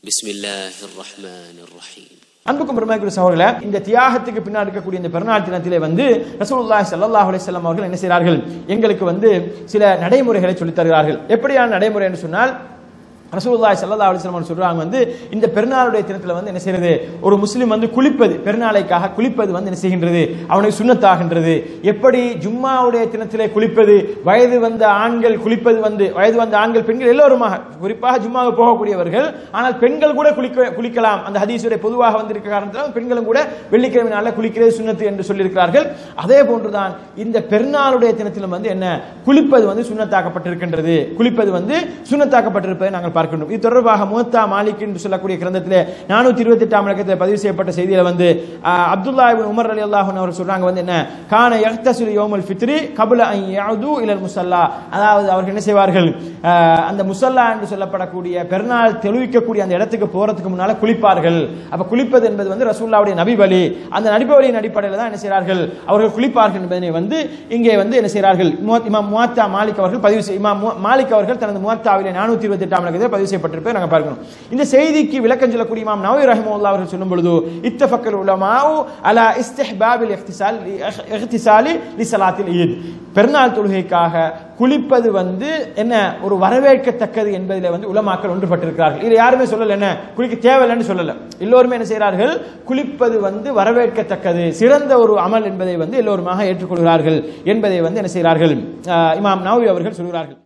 بسم الله الرحمن الرحيم அன்புக்கும் பெருமைக்குரிய சகோதரர்களே இந்த தியாகத்துக்கு பின்னால் இருக்கக்கூடிய இந்த பெருநாள் தினத்திலே வந்து ரசூலுல்லாஹி ஸல்லல்லாஹு அலைஹி வஸல்லம் அவர்கள் என்ன செய்கிறார்கள் எங்களுக்கு வந்து சில நடைமுறைகளை சொல்லித் தருகிறார்கள் எப்படியான நடைமுறை என்று சொன்னால் ரசூலுல்லாஹி ஸல்லல்லாஹு அலைஹி வஸல்லம் சொல்றாங்க வந்து இந்த பெருநாளுடைய தினத்துல வந்து என்ன செய்யறது ஒரு முஸ்லிம் வந்து குளிப்பது பெருநாளைக்காக குளிப்பது வந்து என்ன செய்கின்றது அவனுக்கு சுண்ணத்தாகின்றது எப்படி ஜும்மாவுடைய தினத்திலே குளிப்பது வயது வந்த ஆண்கள் குளிப்பது வந்து வயது வந்த ஆண்கள் பெண்கள் எல்லோருமாக குறிப்பாக ஜும்மாவுக்கு போகக்கூடியவர்கள் ஆனால் பெண்கள் கூட குளிக்க குளிக்கலாம் அந்த ஹதீஸுடைய பொதுவாக வந்திருக்க காரணத்தினால் பெண்களும் கூட வெள்ளிக்கிழமை நாளில் குளிக்கிறது சுண்ணத்து என்று சொல்லியிருக்கிறார்கள் அதே போன்றுதான் இந்த பெருநாளுடைய தினத்திலும் வந்து என்ன குளிப்பது வந்து சுண்ணத்தாக்கப்பட்டிருக்கின்றது குளிப்பது வந்து சுண்ணத்தாக்கப்பட்டிருப்பதை நாங்கள் பார்க்கின்றோம் இது தொடர்பாக முகத்தா மாலிக் என்று சொல்லக்கூடிய கிரந்தத்திலே நானூத்தி இருபத்தி எட்டாம் இலக்கத்தில் பதிவு செய்யப்பட்ட செய்தியில வந்து ஆஹ், அப்துல்லா இப்னு உமர் அலி அல்லாஹன் அவர் சொல்றாங்க வந்து என்ன கான யக்தசில் யோமுல் ஃபித்ரி கபுல அன் யஅது இலல் முசல்லா அதாவது அவர்கள் என்ன செய்வார்கள் ஆஹ், அந்த முசல்லா என்று சொல்லப்படக்கூடிய பெருநாள் தெளிவிக்கக்கூடிய அந்த இடத்துக்கு போறதுக்கு முன்னால குளிப்பார்கள் அப்ப குளிப்பது என்பது வந்து ரசூல்லாவுடைய நபி வழி அந்த நபி வழியின் அடிப்படையில் தான் என்ன செய்கிறார்கள் அவர்கள் குளிப்பார்கள் என்பதனை வந்து இங்கே வந்து என்ன செய்கிறார்கள் முவத்- இமாம் முவாத்தா மாலிக் அவர்கள் பதிவு செய் இமாம் மு- மாலிக் அவர்கள் தனது முவாத்தாவிலே நானூத்தி இருபத்தி எட்டாம் இலக்கத்தில் பதிவு செய்யப்பட்டிருப்பதை நாங்கள் பார்க்கணும் இந்த செய்திக்கு விளக்கம் சொல்லக்கூடிய இமாம் நவி ரஹிமுல்லா அவர்கள் சொல்லும் பொழுது இத்தஃபக்கல் உலமாவு அலா இஸ்திஹ்பாபில் இஹ்திசால் இஹ்திசாலி லி ஸலாத்தில் ஈத் பெருநாள் தொழுகைக்காக குளிப்பது வந்து என்ன ஒரு வரவேற்கத்தக்கது என்பதில் வந்து உலமாக்கள் ஒன்றுபட்டிருக்கிறார்கள் இது யாருமே சொல்லல என்ன குளிக்க தேவையில்லைன்னு சொல்லல எல்லோருமே என்ன செய்கிறார்கள் குளிப்பது வந்து வரவேற்கத்தக்கது சிறந்த ஒரு அமல் என்பதை வந்து எல்லோருமாக ஏற்றுக்கொள்கிறார்கள் என்பதை வந்து என்ன செய்கிறார்கள் ஆஹ் இமாம் நவி அவர்கள் சொல்கிறார்கள்